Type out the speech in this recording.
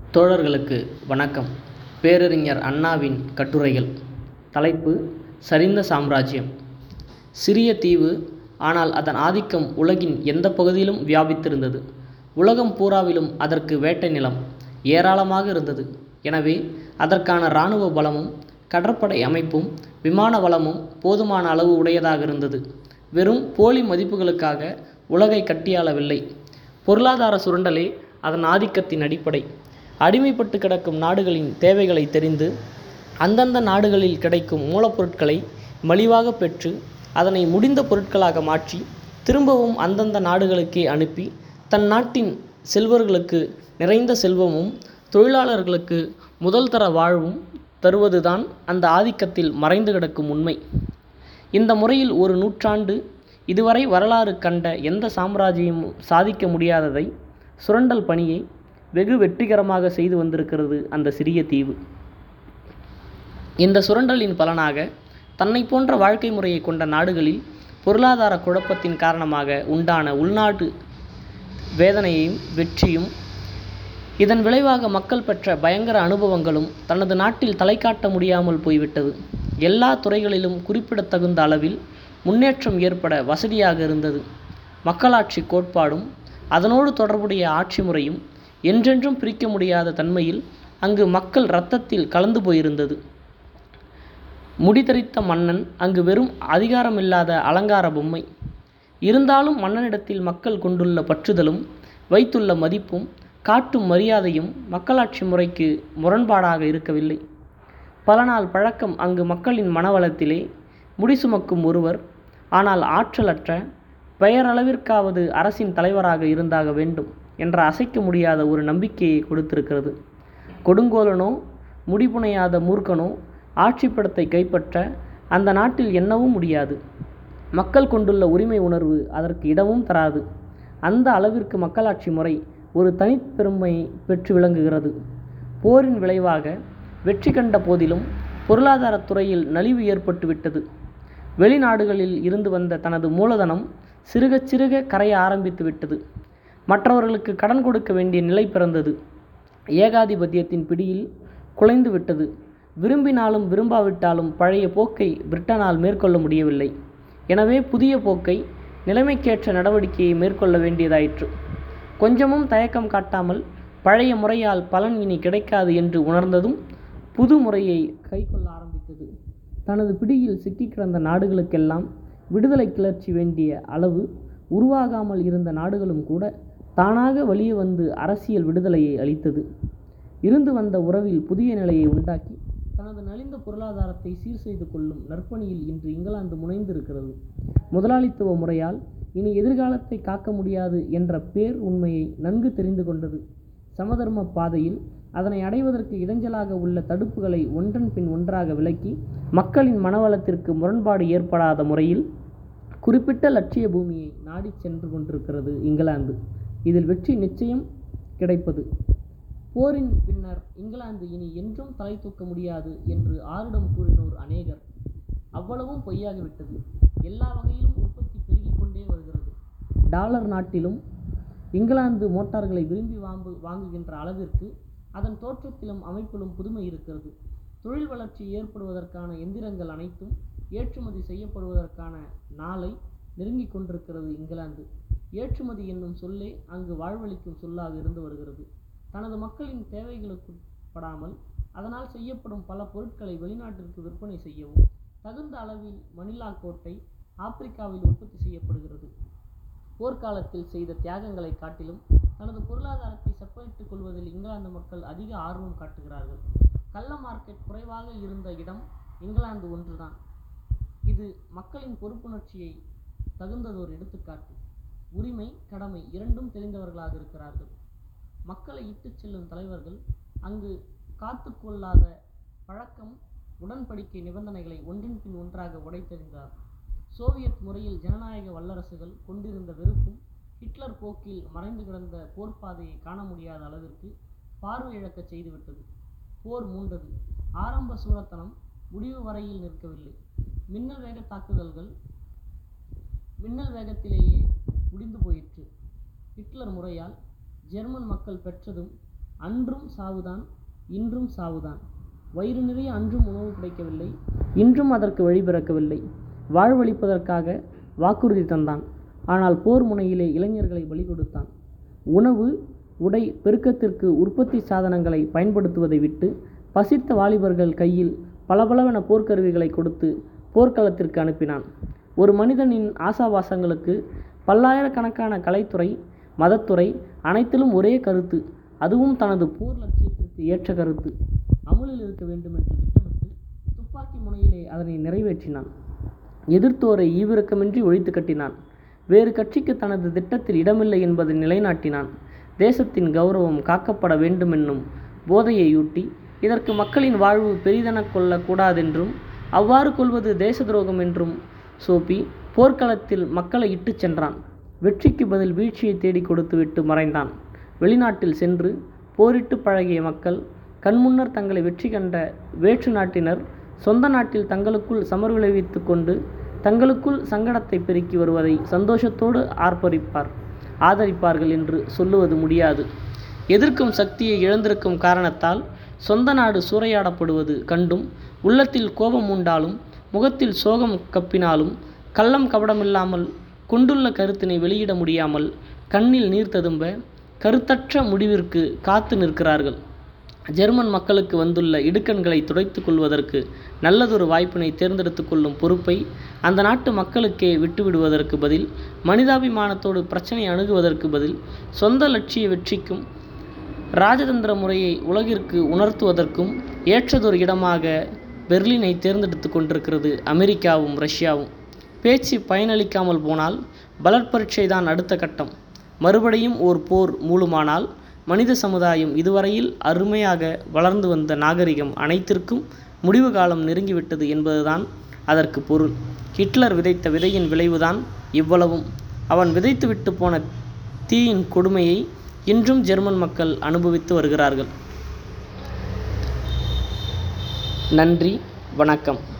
தோழர்களுக்கு வணக்கம் பேரறிஞர் அண்ணாவின் கட்டுரைகள் தலைப்பு சரிந்த சாம்ராஜ்யம் சிறிய தீவு ஆனால் அதன் ஆதிக்கம் உலகின் எந்த பகுதியிலும் வியாபித்திருந்தது உலகம் பூராவிலும் அதற்கு வேட்டை நிலம் ஏராளமாக இருந்தது எனவே அதற்கான இராணுவ பலமும் கடற்படை அமைப்பும் விமான வளமும் போதுமான அளவு உடையதாக இருந்தது வெறும் போலி மதிப்புகளுக்காக உலகை கட்டியாளவில்லை பொருளாதார சுரண்டலே அதன் ஆதிக்கத்தின் அடிப்படை அடிமைப்பட்டு கிடக்கும் நாடுகளின் தேவைகளை தெரிந்து அந்தந்த நாடுகளில் கிடைக்கும் மூலப்பொருட்களை மலிவாக பெற்று அதனை முடிந்த பொருட்களாக மாற்றி திரும்பவும் அந்தந்த நாடுகளுக்கே அனுப்பி தன் நாட்டின் செல்வர்களுக்கு நிறைந்த செல்வமும் தொழிலாளர்களுக்கு முதல் தர வாழ்வும் தருவதுதான் அந்த ஆதிக்கத்தில் மறைந்து கிடக்கும் உண்மை இந்த முறையில் ஒரு நூற்றாண்டு இதுவரை வரலாறு கண்ட எந்த சாம்ராஜ்யமும் சாதிக்க முடியாததை சுரண்டல் பணியை வெகு வெற்றிகரமாக செய்து வந்திருக்கிறது அந்த சிறிய தீவு இந்த சுரண்டலின் பலனாக தன்னை போன்ற வாழ்க்கை முறையை கொண்ட நாடுகளில் பொருளாதார குழப்பத்தின் காரணமாக உண்டான உள்நாட்டு வேதனையையும் வெற்றியும் இதன் விளைவாக மக்கள் பெற்ற பயங்கர அனுபவங்களும் தனது நாட்டில் தலை காட்ட முடியாமல் போய்விட்டது எல்லா துறைகளிலும் குறிப்பிடத்தகுந்த அளவில் முன்னேற்றம் ஏற்பட வசதியாக இருந்தது மக்களாட்சி கோட்பாடும் அதனோடு தொடர்புடைய ஆட்சி முறையும் என்றென்றும் பிரிக்க முடியாத தன்மையில் அங்கு மக்கள் இரத்தத்தில் கலந்து போயிருந்தது முடிதரித்த மன்னன் அங்கு வெறும் அதிகாரமில்லாத அலங்கார பொம்மை இருந்தாலும் மன்னனிடத்தில் மக்கள் கொண்டுள்ள பற்றுதலும் வைத்துள்ள மதிப்பும் காட்டும் மரியாதையும் மக்களாட்சி முறைக்கு முரண்பாடாக இருக்கவில்லை பல நாள் பழக்கம் அங்கு மக்களின் மனவளத்திலே முடிசுமக்கும் ஒருவர் ஆனால் ஆற்றலற்ற பெயரளவிற்காவது அரசின் தலைவராக இருந்தாக வேண்டும் என்ற அசைக்க முடியாத ஒரு நம்பிக்கையை கொடுத்திருக்கிறது கொடுங்கோலனோ முடிபுனையாத மூர்க்கனோ ஆட்சிப்படத்தை கைப்பற்ற அந்த நாட்டில் எண்ணவும் முடியாது மக்கள் கொண்டுள்ள உரிமை உணர்வு அதற்கு இடமும் தராது அந்த அளவிற்கு மக்களாட்சி முறை ஒரு தனிப்பெருமை பெற்று விளங்குகிறது போரின் விளைவாக வெற்றி கண்ட போதிலும் பொருளாதாரத் துறையில் நலிவு ஏற்பட்டுவிட்டது வெளிநாடுகளில் இருந்து வந்த தனது மூலதனம் சிறுக சிறுக கரைய ஆரம்பித்து விட்டது மற்றவர்களுக்கு கடன் கொடுக்க வேண்டிய நிலை பிறந்தது ஏகாதிபத்தியத்தின் பிடியில் குலைந்து விட்டது விரும்பினாலும் விரும்பாவிட்டாலும் பழைய போக்கை பிரிட்டனால் மேற்கொள்ள முடியவில்லை எனவே புதிய போக்கை நிலைமைக்கேற்ற நடவடிக்கையை மேற்கொள்ள வேண்டியதாயிற்று கொஞ்சமும் தயக்கம் காட்டாமல் பழைய முறையால் பலன் இனி கிடைக்காது என்று உணர்ந்ததும் புது முறையை கைக்கொள்ள ஆரம்பித்தது தனது பிடியில் சிக்கிக் கிடந்த நாடுகளுக்கெல்லாம் விடுதலை கிளர்ச்சி வேண்டிய அளவு உருவாகாமல் இருந்த நாடுகளும் கூட தானாக வெளியே வந்து அரசியல் விடுதலையை அளித்தது இருந்து வந்த உறவில் புதிய நிலையை உண்டாக்கி தனது நலிந்த பொருளாதாரத்தை சீர் செய்து கொள்ளும் நற்பணியில் இன்று இங்கிலாந்து முனைந்திருக்கிறது முதலாளித்துவ முறையால் இனி எதிர்காலத்தை காக்க முடியாது என்ற பேர் உண்மையை நன்கு தெரிந்து கொண்டது சமதர்ம பாதையில் அதனை அடைவதற்கு இடைஞ்சலாக உள்ள தடுப்புகளை ஒன்றன் பின் ஒன்றாக விலக்கி மக்களின் மனவளத்திற்கு முரண்பாடு ஏற்படாத முறையில் குறிப்பிட்ட லட்சிய பூமியை நாடிச் சென்று கொண்டிருக்கிறது இங்கிலாந்து இதில் வெற்றி நிச்சயம் கிடைப்பது போரின் பின்னர் இங்கிலாந்து இனி என்றும் தலை தூக்க முடியாது என்று ஆரிடம் கூறினோர் அநேகர் அவ்வளவும் பொய்யாகிவிட்டது எல்லா வகையிலும் உற்பத்தி பெருகிக் கொண்டே வருகிறது டாலர் நாட்டிலும் இங்கிலாந்து மோட்டார்களை விரும்பி வாங்கு வாங்குகின்ற அளவிற்கு அதன் தோற்றத்திலும் அமைப்பிலும் புதுமை இருக்கிறது தொழில் வளர்ச்சி ஏற்படுவதற்கான எந்திரங்கள் அனைத்தும் ஏற்றுமதி செய்யப்படுவதற்கான நாளை நெருங்கிக் கொண்டிருக்கிறது இங்கிலாந்து ஏற்றுமதி என்னும் சொல்லே அங்கு வாழ்வளிக்கும் சொல்லாக இருந்து வருகிறது தனது மக்களின் தேவைகளுக்கு படாமல் அதனால் செய்யப்படும் பல பொருட்களை வெளிநாட்டிற்கு விற்பனை செய்யவும் தகுந்த அளவில் மணிலா கோட்டை ஆப்பிரிக்காவில் உற்பத்தி செய்யப்படுகிறது போர்க்காலத்தில் செய்த தியாகங்களை காட்டிலும் தனது பொருளாதாரத்தை செப்பனிட்டுக் கொள்வதில் இங்கிலாந்து மக்கள் அதிக ஆர்வம் காட்டுகிறார்கள் கள்ள மார்க்கெட் குறைவாக இருந்த இடம் இங்கிலாந்து ஒன்றுதான் இது மக்களின் பொறுப்புணர்ச்சியை தகுந்ததோர் எடுத்துக்காட்டு உரிமை கடமை இரண்டும் தெரிந்தவர்களாக இருக்கிறார்கள் மக்களை இட்டுச் செல்லும் தலைவர்கள் அங்கு காத்து கொள்ளாத பழக்கம் உடன்படிக்கை நிபந்தனைகளை ஒன்றின் பின் ஒன்றாக உடைத்தெறிந்தார் சோவியத் முறையில் ஜனநாயக வல்லரசுகள் கொண்டிருந்த வெறுப்பும் ஹிட்லர் போக்கில் மறைந்து கிடந்த போர்ப்பாதையை காண முடியாத அளவிற்கு பார்வை இழக்கச் செய்துவிட்டது போர் மூண்டது ஆரம்ப சூரத்தனம் முடிவு வரையில் நிற்கவில்லை மின்னல் வேக தாக்குதல்கள் மின்னல் வேகத்திலேயே முடிந்து போயிற்று ஹிட்லர் முறையால் ஜெர்மன் மக்கள் பெற்றதும் அன்றும் சாவுதான் இன்றும் சாவுதான் வயிறு நிறைய அன்றும் உணவு கிடைக்கவில்லை இன்றும் அதற்கு வழி பிறக்கவில்லை வாழ்வளிப்பதற்காக வாக்குறுதி தந்தான் ஆனால் போர் முனையிலே இளைஞர்களை பலி கொடுத்தான் உணவு உடை பெருக்கத்திற்கு உற்பத்தி சாதனங்களை பயன்படுத்துவதை விட்டு பசித்த வாலிபர்கள் கையில் பளபளவென போர்க்கருவிகளை கொடுத்து போர்க்களத்திற்கு அனுப்பினான் ஒரு மனிதனின் ஆசாபாசங்களுக்கு பல்லாயிரக்கணக்கான கலைத்துறை மதத்துறை அனைத்திலும் ஒரே கருத்து அதுவும் தனது போர் லட்சியத்திற்கு ஏற்ற கருத்து அமுலில் இருக்க வேண்டும் என்று திட்டமிட்டு துப்பாக்கி முனையிலே அதனை நிறைவேற்றினான் எதிர்த்தோரை ஈவிரக்கமின்றி ஒழித்து கட்டினான் வேறு கட்சிக்கு தனது திட்டத்தில் இடமில்லை என்பதை நிலைநாட்டினான் தேசத்தின் கௌரவம் காக்கப்பட வேண்டுமென்னும் போதையையூட்டி இதற்கு மக்களின் வாழ்வு பெரிதென கொள்ளக்கூடாதென்றும் அவ்வாறு கொள்வது தேச துரோகம் என்றும் சோப்பி போர்க்களத்தில் மக்களை இட்டுச் சென்றான் வெற்றிக்கு பதில் வீழ்ச்சியை தேடி கொடுத்துவிட்டு மறைந்தான் வெளிநாட்டில் சென்று போரிட்டு பழகிய மக்கள் கண்முன்னர் தங்களை வெற்றி கண்ட வேற்று நாட்டினர் சொந்த நாட்டில் தங்களுக்குள் சமர் விளைவித்து கொண்டு தங்களுக்குள் சங்கடத்தை பெருக்கி வருவதை சந்தோஷத்தோடு ஆர்ப்பரிப்பார் ஆதரிப்பார்கள் என்று சொல்லுவது முடியாது எதிர்க்கும் சக்தியை இழந்திருக்கும் காரணத்தால் சொந்த நாடு சூறையாடப்படுவது கண்டும் உள்ளத்தில் கோபம் உண்டாலும் முகத்தில் சோகம் கப்பினாலும் கள்ளம் கபடமில்லாமல் கொண்டுள்ள கருத்தினை வெளியிட முடியாமல் கண்ணில் நீர் ததும்ப கருத்தற்ற முடிவிற்கு காத்து நிற்கிறார்கள் ஜெர்மன் மக்களுக்கு வந்துள்ள இடுக்கண்களை துடைத்து கொள்வதற்கு நல்லதொரு வாய்ப்பினை தேர்ந்தெடுத்து கொள்ளும் பொறுப்பை அந்த நாட்டு மக்களுக்கே விட்டுவிடுவதற்கு பதில் மனிதாபிமானத்தோடு பிரச்சனை அணுகுவதற்கு பதில் சொந்த லட்சிய வெற்றிக்கும் ராஜதந்திர முறையை உலகிற்கு உணர்த்துவதற்கும் ஏற்றதொரு இடமாக பெர்லினை தேர்ந்தெடுத்து கொண்டிருக்கிறது அமெரிக்காவும் ரஷ்யாவும் பேச்சு பயனளிக்காமல் போனால் பலர் பரீட்சை தான் அடுத்த கட்டம் மறுபடியும் ஓர் போர் மூலுமானால் மனித சமுதாயம் இதுவரையில் அருமையாக வளர்ந்து வந்த நாகரிகம் அனைத்திற்கும் முடிவு காலம் நெருங்கிவிட்டது என்பதுதான் அதற்கு பொருள் ஹிட்லர் விதைத்த விதையின் விளைவுதான் இவ்வளவும் அவன் விதைத்துவிட்டு போன தீயின் கொடுமையை இன்றும் ஜெர்மன் மக்கள் அனுபவித்து வருகிறார்கள் நன்றி வணக்கம்